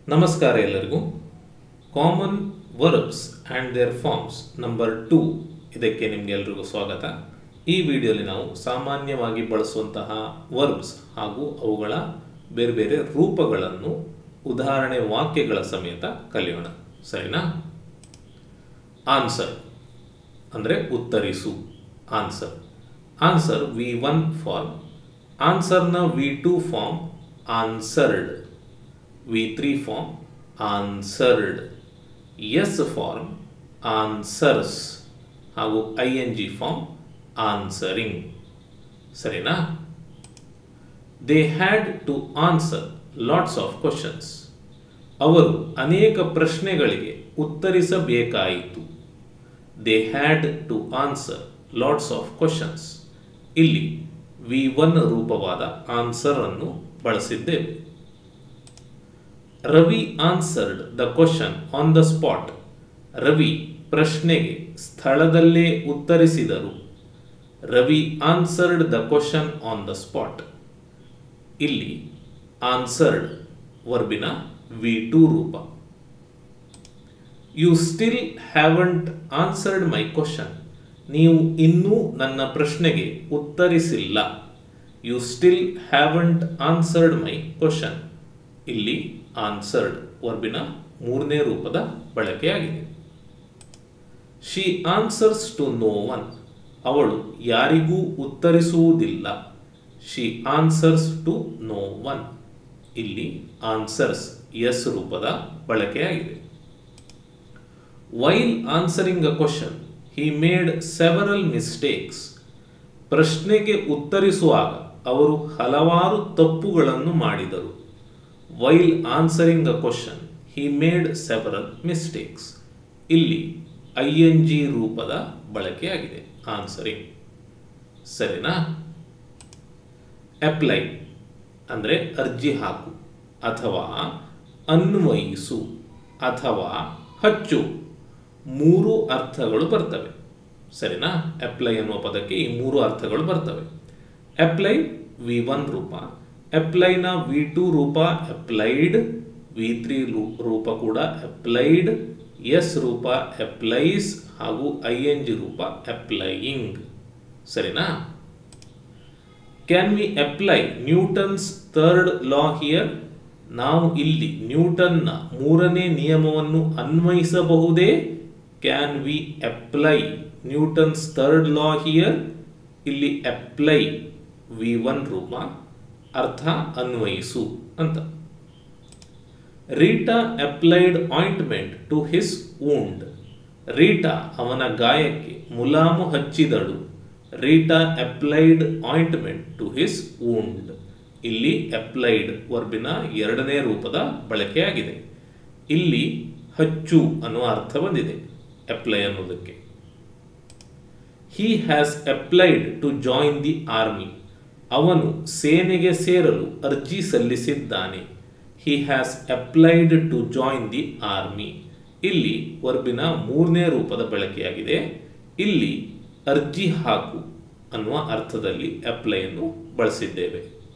ನಮಸ್ಕಾರ ಎಲ್ಲರಿಗೂ common verbs and their forms number two ಇದಕ್ಕೆ ನಿಮಗೆಲ್ರಿಗೂ ಸ್ವಾಗತ ಈ ವಿಡಿಯೋಲಿ ನಾವು ಸಾಮಾನ್ಯವಾಗಿ ಬಳಸುವಂತಹ ವರ್ಬ್ಸ್ ಹಾಗೂ ಅವುಗಳ ಬೇರೆ ಬೇರೆ ರೂಪಗಳನ್ನು ಉದಾಹರಣೆ ವಾಕ್ಯಗಳ ಸಮೇತ ಕಲಿಯೋಣ ಸರಿನಾ ಆನ್ಸರ್ ಅಂದರೆ ಉತ್ತರಿಸು answer answer V one form ಆನ್ಸರ್ನ V two form answered V three form answered S form answers ಹಾಗೂ I N G form answering ಸರಿನಾ they had to answer lots of questions ಅವರು ಅನೇಕ ಪ್ರಶ್ನೆಗಳಿಗೆ ಉತ್ತರಿಸಬೇಕಾಯಿತು they had to answer lots of questions ಇಲ್ಲಿ V one ರೂಪವಾದ answer ಅನ್ನು ಬಳಸಿದ್ದೇವೆ Ravi answered the question on the spot Ravi ಪ್ರಶ್ನೆಗೆ ಸ್ಥಳದಲ್ಲೇ ಉತ್ತರಿಸಿದರು Ravi answered the question on the spot ಇಲ್ಲಿ ಆನ್ಸರ್ಡ್ ವರ್ಬಿನ ವಿ ಟು ರೂಪ you still haven't answered my question ನೀವು ಇನ್ನೂ ನನ್ನ ಪ್ರಶ್ನೆಗೆ ಉತ್ತರಿಸಿಲ್ಲ you still haven't answered my question ಇಲ್ಲಿ ಆನ್ಸರ್ಡ್ ವರ್ಬಿನ ಮೂರನೇ ರೂಪದ ಬಳಕೆಯಾಗಿದೆ she answers to no one ಅವಳು ಯಾರಿಗೂ ಉತ್ತರಿಸುವುದಿಲ್ಲ she answers to no one ಇಲ್ಲಿ ಆನ್ಸರ್ಸ್ ಎಸ್ ರೂಪದ ಬಳಕೆಯಾಗಿದೆ while answering a question he made several mistakes ಪ್ರಶ್ನೆಗೆ ಉತ್ತರಿಸುವಾಗ ಅವರು ಹಲವಾರು ತಪ್ಪುಗಳನ್ನು ಮಾಡಿದರು while answering a question he made several mistakes ಇಲ್ಲಿ ಐ ಎನ್ ಜಿ ರೂಪದ ಬಳಕೆಯಾಗಿದೆ ಆನ್ಸರಿಂಗ್ ಸರಿನಾ ಅಪ್ಲೈ ಅಂದರೆ ಅರ್ಜಿ ಹಾಕು ಅಥವಾ ಅನ್ವಯಿಸು ಅಥವಾ ಹಚ್ಚು ಮೂರು ಅರ್ಥಗಳು ಬರ್ತವೆ ಸರಿನಾ ಅಪ್ಲೈ ಅನ್ನುವ ಪದಕ್ಕೆ ಈ ಮೂರು ಅರ್ಥಗಳು ಬರ್ತವೆ ಅಪ್ಲೈ ವಿ ಒನ್ ರೂಪ ಅಪ್ಲೈನ ವಿ ಟು ರೂಪ ಅಪ್ಲೈಡ್ ವಿ ತ್ರೀ ರೂಪ ಕೂಡ ಅಪ್ಲೈಡ್ ಎಸ್ ರೂಪ ಅಪ್ಲೈಸ್ ಹಾಗೂ ಐ ಎನ್ ಜಿ ರೂಪ ಅಪ್ಲೈಯಿಂಗ್ ಸರಿನಾ can we apply Newton's third law here ನಾವು ಇಲ್ಲಿ ನ್ಯೂಟನ್ನ ಮೂರನೇ ನಿಯಮವನ್ನು ಅನ್ವಯಿಸಬಹುದೇ can we apply Newton's third law here ಇಲ್ಲಿ ಅಪ್ಲೈ ವಿ ಒನ್ ರೂಪ ಅರ್ಥ ಅನ್ವಯಿಸು ಅಂತ Rita applied ointment to his wound Rita ಅವನ ಗಾಯಕ್ಕೆ ಮುಲಾಮು ಹಚ್ಚಿದಳು Rita applied ointment to his wound ಇಲ್ಲಿ ಅಪ್ಲೈಡ್ ವರ್ಬಿನ ಎರಡನೇ ರೂಪದ ಬಳಕೆಯಾಗಿದೆ ಇಲ್ಲಿ ಹಚ್ಚು ಅನ್ನುವ ಅರ್ಥ ಬಂದಿದೆ ಅಪ್ಲೈ ಅನ್ನೋದಕ್ಕೆ he has applied to join the army ಅವನು ಸೇನೆಗೆ ಸೇರಲು ಅರ್ಜಿ ಸಲ್ಲಿಸಿದ್ದಾನೆ he has applied to join the army ಇಲ್ಲಿ ವರ್ಬಿನ ಮೂರನೇ ರೂಪದ ಬಳಕೆಯಾಗಿದೆ ಇಲ್ಲಿ ಅರ್ಜಿ ಹಾಕು ಅನ್ನುವ ಅರ್ಥದಲ್ಲಿ ಅಪ್ಲೈಯನ್ನು ಬಳಸಿದ್ದೇವೆ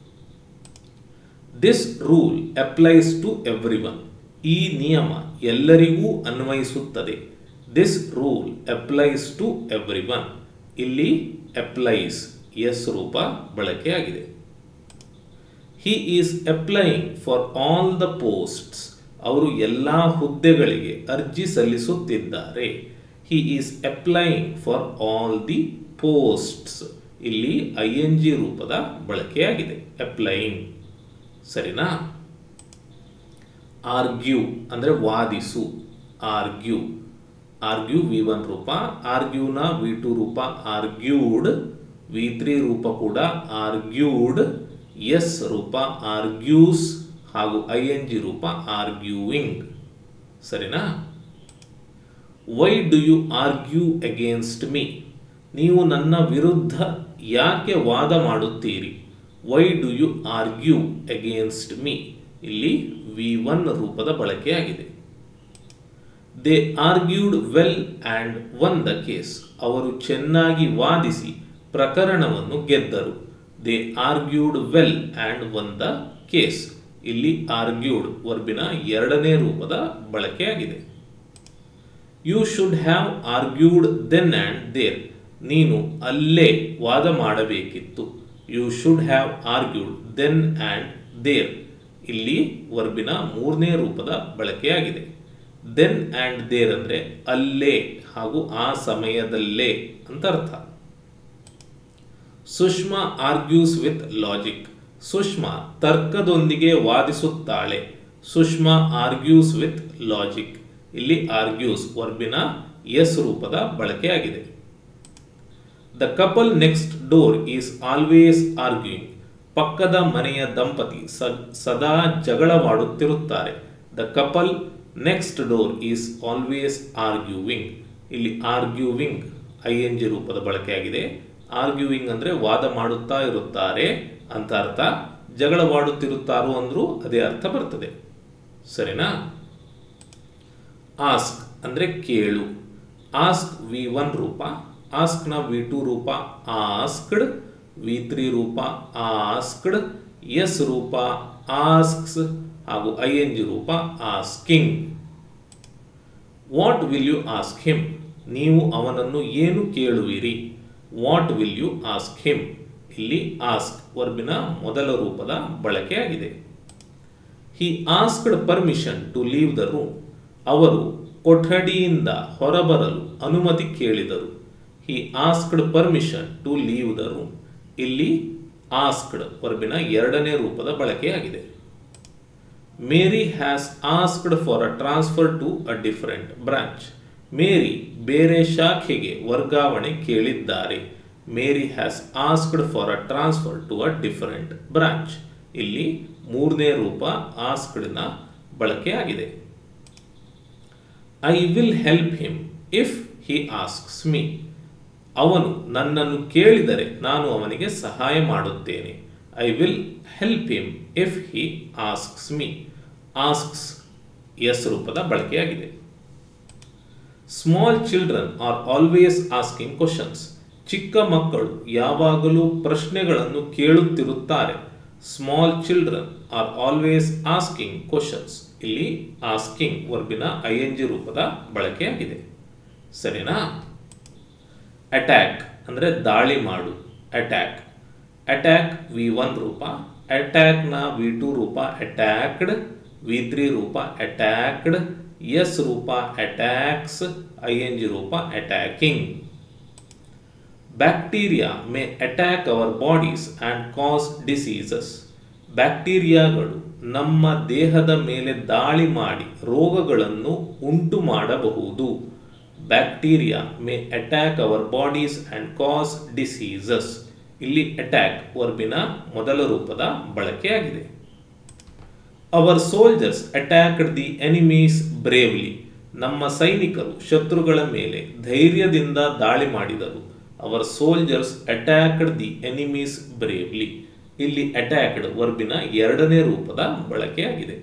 this rule applies to every everyone ಈ ನಿಯಮ ಎಲ್ಲರಿಗೂ ಅನ್ವಯಿಸುತ್ತದೆ ದಿಸ್ ರೂಲ್ ಅಪ್ಲೈಸ್ ಟು ಎವ್ರಿ ಒನ್ ಇಲ್ಲಿ ಅಪ್ಲೈಸ್ ಎಸ್ ರೂಪ ಬಳಕೆಯಾಗಿದೆ he is applying for all the posts ಅವರು ಎಲ್ಲ ಹುದ್ದೆಗಳಿಗೆ ಅರ್ಜಿ ಸಲ್ಲಿಸುತ್ತಿದ್ದಾರೆ he is applying for all the posts ಇಲ್ಲಿ ಐ ಎನ್ ಜಿ ರೂಪದ ಬಳಕೆಯಾಗಿದೆ ಅಪ್ಲೈಯಿಂಗ್ ಸರಿನಾ ಆರ್ಗ್ಯೂ ಅಂದರೆ ವಾದಿಸು ಆರ್ಗ್ಯೂ ಆರ್ಗ್ಯೂ ವಿ ಒನ್ ರೂಪ ಆರ್ಗ್ಯೂನ ವಿ ಟು ರೂಪ ಆರ್ಗ್ಯೂಡ್ ವಿ ತ್ರೀ ರೂಪ ಕೂಡ ಆರ್ಗ್ಯೂಡ್ ಎಸ್ ರೂಪ ಆರ್ಗ್ಯೂಸ್ ಹಾಗೂ ಐ ಎನ್ ಜಿ ರೂಪ ಆರ್ಗ್ಯೂವಿಂಗ್ ಸರಿನಾ why do you argue against me ನೀವು ನನ್ನ ವಿರುದ್ಧ ಯಾಕೆ ವಾದ ಮಾಡುತ್ತೀರಿ why do you argue against me ಇಲ್ಲಿ ವಿ ಒನ್ ರೂಪದ ಬಳಕೆಯಾಗಿದೆ they argued well and won the case ಅವರು ಚೆನ್ನಾಗಿ ವಾದಿಸಿ ಪ್ರಕರಣವನ್ನು ಗೆದ್ದರು they argued well and won the case ಇಲ್ಲಿ ಆರ್ಗ್ಯೂಡ್ ವರ್ಬಿನ ಎರಡನೇ ರೂಪದ ಬಳಕೆಯಾಗಿದೆ you should have argued then and there ನೀನು ಅಲ್ಲೇ ವಾದ ಮಾಡಬೇಕಿತ್ತು you should have argued then and there ಇಲ್ಲಿ ವರ್ಬಿನ ಮೂರನೇ ರೂಪದ ಬಳಕೆಯಾಗಿದೆ ದೆನ್ ಆ್ಯಂಡ್ ದೇರ್ ಅಂದರೆ ಅಲ್ಲೇ ಹಾಗೂ ಆ ಸಮಯದಲ್ಲೇ ಅಂತ ಅರ್ಥ Sushma argues with logic Sushma ತರ್ಕದೊಂದಿಗೆ ವಾದಿಸುತ್ತಾಳೆ ಸುಷ್ಮಾ ಆರ್ಗ್ಯೂಸ್ ವಿತ್ ಲಾಜಿಕ್ ಇಲ್ಲಿ ಆರ್ಗ್ಯೂಸ್ ವರ್ಬಿನ ಎಸ್ ರೂಪದ ಬಳಕೆಯಾಗಿದೆ the couple next door is always arguing ಪಕ್ಕದ ಮನೆಯ ದಂಪತಿ ಸದಾ ಜಗಳವಾಡುತ್ತಿರುತ್ತಾರೆ the couple next door is always arguing ಇಲ್ಲಿ ಆರ್ಗ್ಯೂವಿಂಗ್ ಐ ಎನ್ ಜಿ ರೂಪದ ಬಳಕೆಯಾಗಿದೆ ಆರ್ಗ್ಯೂವಿಂಗ್ ಅಂದರೆ ವಾದ ಮಾಡುತ್ತಾ ಇರುತ್ತಾರೆ ಅಂತ ಅರ್ಥ ಜಗಳವಾಡುತ್ತಿರುತ್ತಾರೋ ಅಂದ್ರೂ ಅದೇ ಅರ್ಥ ಬರ್ತದೆ ಸರಿನಾ ಆಸ್ಕ್ ಅಂದರೆ ಕೇಳು ಆಸ್ಕ್ ವಿ ಒನ್ ರೂಪ ಆಸ್ಕ್ನ ವಿ ಟು ರೂಪ ಆಸ್ಕ್ಡ್ ವಿ ತ್ರೀ ರೂಪ ಆಸ್ಕ್ಡ್ ಎಸ್ ರೂಪ ಆಸ್ಕ್ಸ್ ಹಾಗೂ ಐ ಎನ್ ಜಿ ರೂಪ asking what will you ask him ನೀವು ಅವನನ್ನು ಏನು ಕೇಳುವಿರಿ what will you ask him ಇಲ್ಲಿ ಆಸ್ಕ್ ವರ್ಬಿನ ಮೊದಲ ರೂಪದ ಬಳಕೆಯಾಗಿದೆ he asked permission to leave the room ಅವರು ಕೊಠಡಿಯಿಂದ ಹೊರಬರಲು ಅನುಮತಿ ಕೇಳಿದರು he asked permission to leave the room ಇಲ್ಲಿ ಆಸ್ಕ್ಡ್ ವರ್ಬಿನ ಎರಡನೇ ರೂಪದ ಬಳಕೆಯಾಗಿದೆ Mary has asked for a transfer to a different branch Mary ಬೇರೆ ಶಾಖೆಗೆ ವರ್ಗಾವಣೆ ಕೇಳಿದ್ದಾರೆ Mary has asked for a transfer to a different branch ಇಲ್ಲಿ ಮೂರನೇ ರೂಪ ಆಸ್ಕ್ಡ್ನ ಬಳಕೆಯಾಗಿದೆ I will help him if he asks me ಅವನು ನನ್ನನ್ನು ಕೇಳಿದರೆ ನಾನು ಅವನಿಗೆ ಸಹಾಯ ಮಾಡುತ್ತೇನೆ I will help him if he asks me asks S ರೂಪದ ಬಳಕೆಯಾಗಿದೆ small children are always asking questions ಚಿಕ್ಕ ಮಕ್ಕಳು ಯಾವಾಗಲೂ ಪ್ರಶ್ನೆಗಳನ್ನು ಕೇಳುತ್ತಿರುತ್ತಾರೆ small children are always asking questions ಇಲ್ಲಿ ಆಸ್ಕಿಂಗ್ ವರ್ಬಿನ ಐ ಎನ್ ಜಿ ರೂಪದ ಬಳಕೆಯಾಗಿದೆ ಸರಿನಾ ಅಟ್ಯಾಕ್ ಅಂದರೆ ದಾಳಿ ಮಾಡು ಅಟ್ಯಾಕ್ ಅಟ್ಯಾಕ್ ವಿ ಒನ್ ರೂಪ ಅಟ್ಯಾಕ್ನ ವಿ ಟು ರೂಪ ಅಟ್ಯಾಕ್ಡ್ ವಿ ತ್ರೀ ರೂಪ ಅಟ್ಯಾಕ್ಡ್ ಎಸ್ ರೂಪ ಅಟ್ಯಾಕ್ಸ್ ಐ ಎನ್ ಜಿ ರೂಪ attacking bacteria may attack our bodies and cause diseases ಬ್ಯಾಕ್ಟೀರಿಯಾಗಳು ನಮ್ಮ ದೇಹದ ಮೇಲೆ ದಾಳಿ ಮಾಡಿ ರೋಗಗಳನ್ನು ಉಂಟು ಮಾಡಬಹುದು bacteria may attack our bodies and cause diseases ಇಲ್ಲಿ ಅಟ್ಯಾಕ್ ವರ್ಬಿನ ಮೊದಲ ರೂಪದ ಬಳಕೆಯಾಗಿದೆ our soldiers attacked the enemies bravely ನಮ್ಮ ಸೈನಿಕರು ಶತ್ರುಗಳ ಮೇಲೆ ಧೈರ್ಯದಿಂದ ದಾಳಿ ಮಾಡಿದರು our soldiers attacked the enemies ಬ್ರೇವ್ಲಿ ಇಲ್ಲಿ ಅಟ್ಯಾಕ್ಡ್ ವರ್ಬಿನ ಎರಡನೇ ರೂಪದ ಬಳಕೆಯಾಗಿದೆ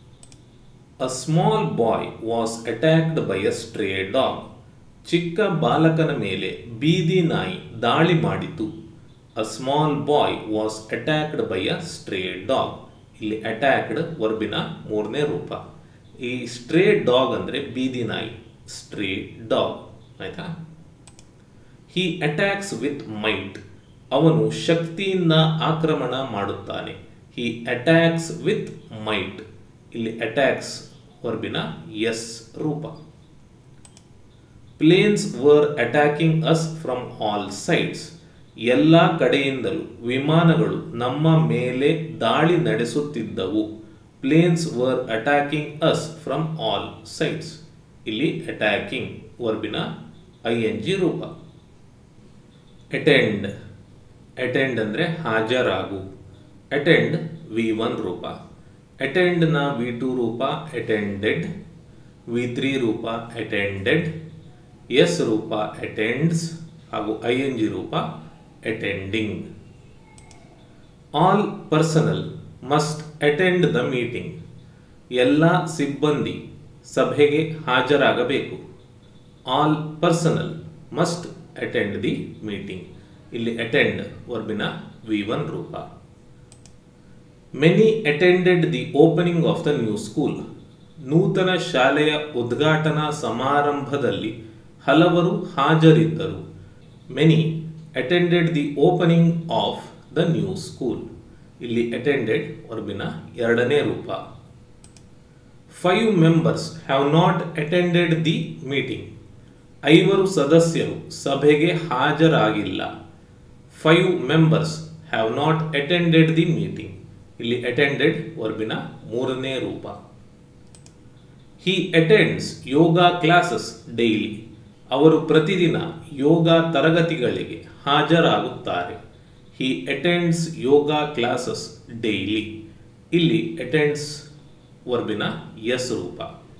a small boy was attacked by a stray dog ಚಿಕ್ಕ ಬಾಲಕನ ಮೇಲೆ ಬೀದಿ ನಾಯಿ ದಾಳಿ ಮಾಡಿತು a small boy was attacked by a stray dog ಇಲ್ಲಿ ಅಟ್ಯಾಕ್ಡ್ ವರ್ಬಿನ ಮೂರನೇ ರೂಪ ಈ ಸ್ಟ್ರೇ ಡಾಗ್ ಅಂದರೆ ಬೀದಿ ನಾಯಿ ಸ್ಟ್ರೇ ಡಾಗ್ ಆಯ್ತಾ ಹಿ ಅಟ್ಯಾಕ್ಸ್ ವಿತ್ ಮೈಟ್ ಅವನು ಶಕ್ತಿಯಿಂದ ಆಕ್ರಮಣ ಮಾಡುತ್ತಾನೆ ಹಿ ಅಟ್ಯಾಕ್ಸ್ ವಿತ್ ಮೈಟ್ ಇಲ್ಲಿ ಅಟ್ಯಾಕ್ಸ್ ವರ್ಬಿನ ಎಸ್ ರೂಪ planes were attacking us from all sides ಎಲ್ಲ ಕಡೆಯಿಂದಲೂ ವಿಮಾನಗಳು ನಮ್ಮ ಮೇಲೆ ದಾಳಿ ನಡೆಸುತ್ತಿದ್ದವು planes were attacking us from all sides ಇಲ್ಲಿ ಅಟ್ಯಾಕಿಂಗ್ ವರ್ಬಿನ ಐ ಎನ್ ಜಿ ರೂಪ ಅಟೆಂಡ್ ಅಟೆಂಡ್ ಅಂದರೆ ಹಾಜರಾಗು ಅಟೆಂಡ್ ವಿ ಒನ್ ರೂಪ ಅಟೆಂಡ್ನ ವಿ ಟು ರೂಪ ಅಟೆಂಡೆಡ್ ವಿ ತ್ರೀ ರೂಪ ಅಟೆಂಡೆಡ್ ಎಸ್ ರೂಪ ಅಟೆಂಡ್ಸ್ ಹಾಗೂ ಐ ಎನ್ ಜಿ ರೂಪ attending all personnel must attend the meeting ಎಲ್ಲ ಸಿಬ್ಬಂದಿ ಸಭೆಗೆ ಹಾಜರಾಗಬೇಕು all personnel must attend the meeting ಇಲ್ಲಿ ಅಟೆಂಡ್ ವರ್ಬಿನ ವಿ ಒನ್ ರೂಪ many attended the opening of the new school ನೂತನ ಶಾಲೆಯ ಉದ್ಘಾಟನಾ ಸಮಾರಂಭದಲ್ಲಿ ಹಲವರು ಹಾಜರಿದ್ದರು many attended the opening of the new school ಇಲ್ಲಿ ಅಟೆಂಡೆಡ್ ವರ್ಬಿನ ಎರಡನೇ ರೂಪ five members have not attended the meeting ಐವರು ಸದಸ್ಯರು ಸಭೆಗೆ ಹಾಜರಾಗಿಲ್ಲ five members have not attended the meeting ಇಲ್ಲಿ ಅಟೆಂಡೆಡ್ ವರ್ಬಿನ ಮೂರನೇ ರೂಪ ಹಿ ಅಟೆಂಡ್ಸ್ ಯೋಗ ಕ್ಲಾಸಸ್ ಡೈಲಿ ಅವರು ಪ್ರತಿದಿನ ಯೋಗ ತರಗತಿಗಳಿಗೆ ಹಾಜರಾಗುತ್ತಾರೆ he attends yoga classes daily ಇಲ್ಲಿ ಅಟೆಂಡ್ಸ್ ವರ್ಬಿನ ಎಸ್ ರೂಪ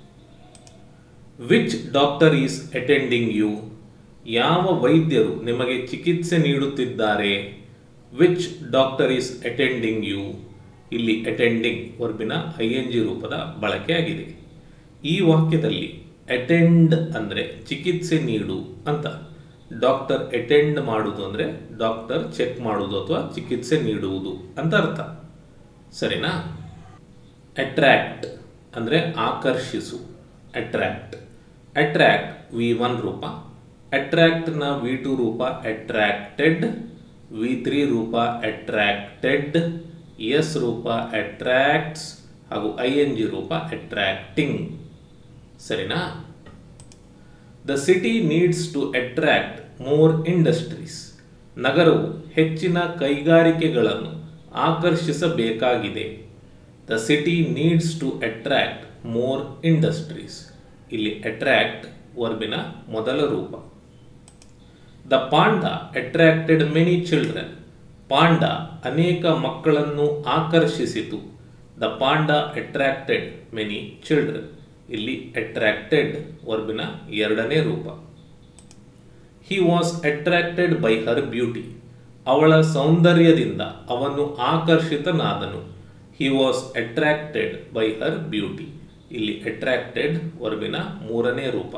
which doctor is attending you ಯಾವ ವೈದ್ಯರು ನಿಮಗೆ ಚಿಕಿತ್ಸೆ ನೀಡುತ್ತಿದ್ದಾರೆ which doctor is attending you ಇಲ್ಲಿ ಅಟೆಂಡಿಂಗ್ ವರ್ಬಿನ ಐ ಎನ್ ಜಿ ರೂಪದ ಬಳಕೆಯಾಗಿದೆ ಈ ವಾಕ್ಯದಲ್ಲಿ ಅಟೆಂಡ್ ಅಂದರೆ ಚಿಕಿತ್ಸೆ ನೀಡು ಅಂತ ಡಾಕ್ಟರ್ ಅಟೆಂಡ್ ಮಾಡುವುದು ಅಂದರೆ ಡಾಕ್ಟರ್ ಚೆಕ್ ಮಾಡುವುದು ಅಥವಾ ಚಿಕಿತ್ಸೆ ನೀಡುವುದು ಅಂತ ಅರ್ಥ ಸರಿನಾ ಅಟ್ರಾಕ್ಟ್ ಅಂದರೆ ಆಕರ್ಷಿಸು ಅಟ್ರಾಕ್ಟ್ ಅಟ್ರಾಕ್ಟ್ ವಿ ಒನ್ ರೂಪ ಅಟ್ರಾಕ್ಟ್ನ ವಿ ಟು ರೂಪ ಅಟ್ರಾಕ್ಟೆಡ್ ವಿ ತ್ರೀ ರೂಪ ಅಟ್ರಾಕ್ಟೆಡ್ ಎಸ್ ರೂಪ ಅಟ್ರಾಕ್ಟ್ಸ್ ಹಾಗೂ ಐ ಎನ್ ಜಿ ರೂಪ ಅಟ್ರಾಕ್ಟಿಂಗ್ ಸರಿನಾ the city needs to attract more industries ನಗರವು ಹೆಚ್ಚಿನ ಕೈಗಾರಿಕೆಗಳನ್ನು ಆಕರ್ಷಿಸಬೇಕಾಗಿದೆ the city needs to attract more industries ಇಲ್ಲಿ ಅಟ್ರಾಕ್ಟ್ ವರ್ಬಿನ ಮೊದಲ ರೂಪ the panda attracted many children panda ಅನೇಕ ಮಕ್ಕಳನ್ನು ಆಕರ್ಷಿಸಿತು the panda attracted many children ಇಲ್ಲಿ ಅಟ್ರಾಕ್ಟೆಡ್ ವರ್ಬಿನ ಎರಡನೇ ರೂಪ he was attracted by her beauty ಅವಳ ಸೌಂದರ್ಯದಿಂದ ಅವನು ಆಕರ್ಷಿತನಾದನು he was attracted by her beauty ಇಲ್ಲಿ ಅಟ್ರಾಕ್ಟೆಡ್ ವರ್ಬಿನ ಮೂರನೇ ರೂಪ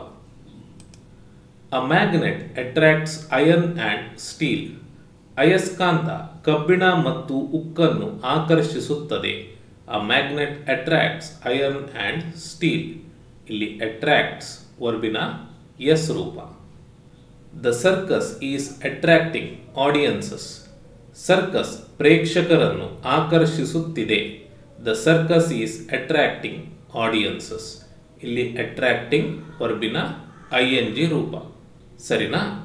a magnet attracts iron and steel ಅಯಸ್ಕಾಂತ ಕಬ್ಬಿಣ ಮತ್ತು ಉಕ್ಕನ್ನು ಆಕರ್ಷಿಸುತ್ತದೆ a magnet attracts iron and steel ಇಲ್ಲಿ ಅಟ್ರಾಕ್ಟ್ಸ್ ವರ್ಬಿನ ಎಸ್ ರೂಪ the circus is attracting audiences circus ಪ್ರೇಕ್ಷಕರನ್ನು ಆಕರ್ಷಿಸುತ್ತಿದೆ the circus is attracting audiences ಇಲ್ಲಿ ಅಟ್ರಾಕ್ಟಿಂಗ್ ವರ್ಬಿನ ಐ ಎನ್ ಜಿ ರೂಪ ಸರಿನಾ